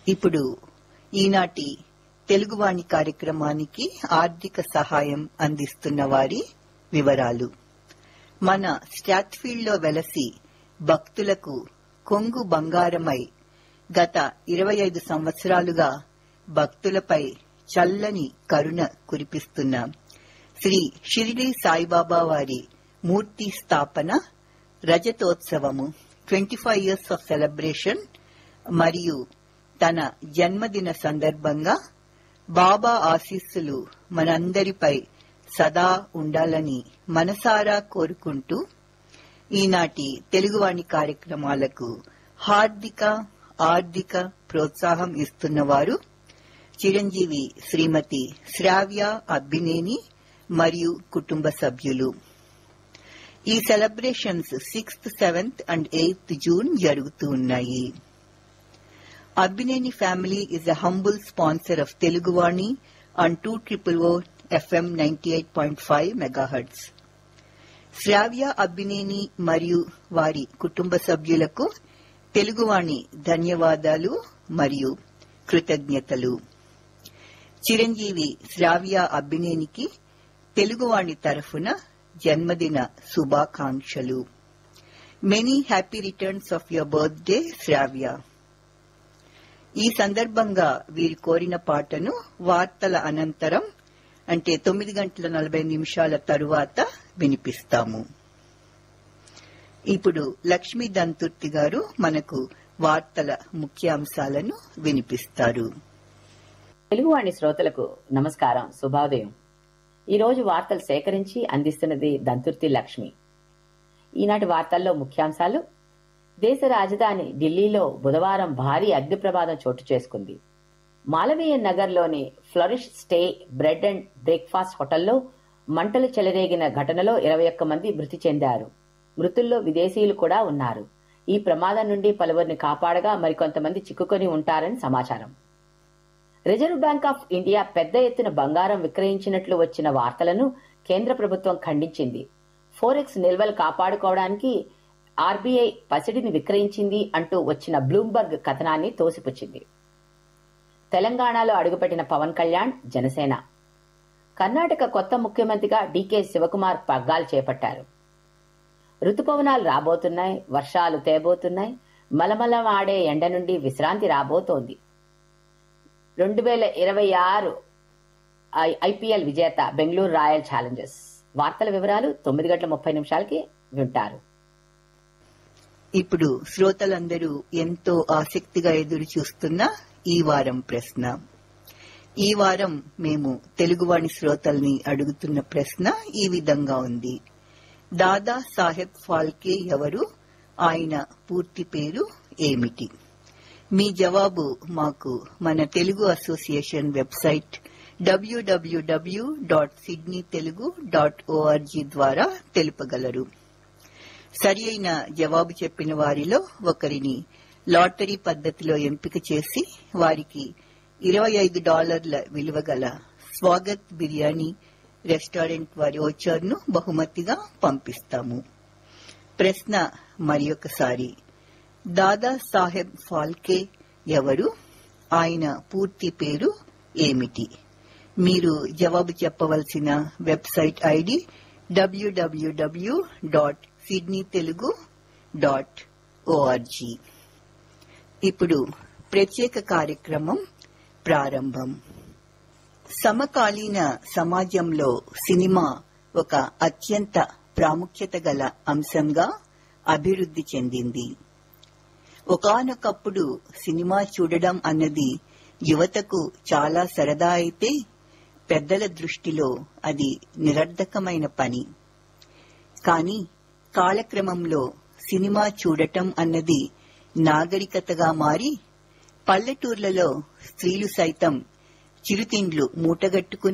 ఇప్పుడు ఈనాటి తెలుగువాణి కార్యక్రమానికి ఆర్థిక సహాయం అందిస్తున్న వారి వివరాలు మన స్టాట్ఫీల్డ్ లో వెలసి భక్తులకు కొంగు బంగారమై గత ఇరవై ఐదు సంవత్సరాలుగా భక్తులపై చల్లని కరుణ కురిపిస్తున్న శ్రీ షిరిడి సాయిబాబా వారి మూర్తి స్థాపన రజతోత్సవము twenty five years of celebration మరియు తన జన్మదిన సందర్భంగా బాబా ఆశీస్సులు మనందరిపై సదా ఉండాలని మనసారా కోరుకుంటూ ఈనాటి తెలుగువాణి కార్యక్రమాలకు హార్దిక ఆర్థిక ప్రోత్సాహం ఇస్తున్నవారు చిరంజీవి శ్రీమతి శ్రావ్య అబ్బినేని మరియు కుటుంబ సభ్యులు ఈ celebrations sixth seventh and eighth June జరుగుతూ ఉన్నాయి Abbineni family is a humble sponsor of Teluguvani on two triple O FM ninety eight point five megahertz Shravya Abbineni మరియు వారి కుటుంబ సభ్యులకు తెలుగువాణి ధన్యవాదాలు మరియు కృతజ్ఞతలు చిరంజీవి శ్రావ్య అబ్బినేనికి తెలుగువాణి తరఫున జన్మదిన శుభాకాంక్షలు many happy returns of your birthday Shravya ఈ సందర్భంగా వీరు కోరిన పాటను వార్తల అనంతరం అంటే తొమ్మిది గంటల నలభై నిమిషాల తరువాత వినిపిస్తాము ఇప్పుడు లక్ష్మీ దంతుర్తి గారు మనకు వార్తల ముఖ్యాంశాలను వినిపిస్తారు తెలుగువాణి శ్రోతలకు నమస్కారం శుభోదయం ఈ రోజు వార్తలు సేకరించి అందిస్తున్నది దంతుర్తి లక్ష్మి ఈనాటి వార్తల్లో ముఖ్యాంశాలు దేశ రాజధాని ఢిల్లీలో బుధవారం భారీ అగ్ని ప్రమాదం చోటు చేసుకుంది మాలవీయ నగర్లోని flourish stay bread and breakfast హోటల్లో మంటలు చెలరేగిన ఘటనలో ఇరవై ఒక్క మంది మృతి చెందారు మృతుల్లో విదేశీయులు కూడా ఉన్నారు ఈ ప్రమాదం నుండి పలువురిని కాపాడగా మరికొంతమంది చిక్కుకొని ఉంటారని సమాచారం రిజర్వ్ బ్యాంక్ ఆఫ్ ఇండియా పెద్ద ఎత్తున బంగారం విక్రయించినట్లు వచ్చిన వార్తలను కేంద్ర ప్రభుత్వం ఖండించింది ఫోరెక్స్ నిల్వలు కాపాడుకోవడానికి ఆర్బీఐ పసిడిని విక్రయించింది అంటూ వచ్చిన బ్లూంబర్గ్ కథనాన్ని తోసిపుచ్చింది తెలంగాణలో అడుగుపెట్టిన పవన్ కళ్యాణ్ జనసేన కర్ణాటక కొత్త ముఖ్యమంత్రిగా డీకే శివకుమార్ పగ్గాలు చేపట్టారు రుతుపవనాలు రాబోతున్నాయి వర్షాలు తేబోతున్నాయి మలమలమాడే ఎండ నుండి విశ్రాంతి రాబోతోంది రెండు వేల ఇరవై ఆరు ఐపీఎల్ విజేత బెంగళూరు రాయల్ ఛాలెంజర్స్ వార్తల వివరాలు తొమ్మిది గంటల ముప్పై నిమిషాలకి వింటారు ఇప్పుడు శ్రోతలందరూ ఎంతో ఆసక్తిగా ఎదురు చూస్తున్న ఈ వారం ప్రశ్న ఈ వారం మేము తెలుగువాణి శ్రోతల్ని అడుగుతున్న ప్రశ్న ఈ విధంగా ఉంది దాదా సాహెబ్ ఫాల్కే ఎవరు ఆయన పూర్తి పేరు ఏమిటి మీ జవాబు మాకు మన Telugu association website WWW dot Sydney Telugu dot ORG ద్వారా తెలుపగలరు సరి అయిన జవాబు చెప్పిన వారిలో ఒకరిని లాటరీ పద్ధతిలో ఎంపిక చేసి వారికి ఇరవై ఐదు డాలర్ల విలువ గల స్వాగత్ బిర్యానీ రెస్టారెంట్ వారి ఓచర్ను బహుమతిగా పంపిస్తాము ప్రశ్న మరొకసారి దాదా సాహెబ్ ఫాల్కే ఎవరు ఆయన పూర్తి పేరు ఏమిటి మీరు జవాబు చెప్పవలసిన website ID WWW dot Sydney Telugu dot ORG ఇప్పుడు ప్రత్యేక కార్యక్రమం ప్రారంభం సమకాలీన సమాజంలో సినిమా ఒక అత్యంత ప్రాముఖ్యత గల అంశంగా అభివృద్ధి చెందింది ఒకానొకప్పుడు సినిమా చూడడం అన్నది యువతకు చాలా సరదా అయితే పెద్దల దృష్టిలో అది నిరర్ధకమైన పని కానీ కాలక్రమంలో సినిమా చూడటం అన్నది నాగరికతగా మారి పల్లెటూర్లలో స్త్రీలు సైతం చిరుతిండ్లు మూటగట్టుకుని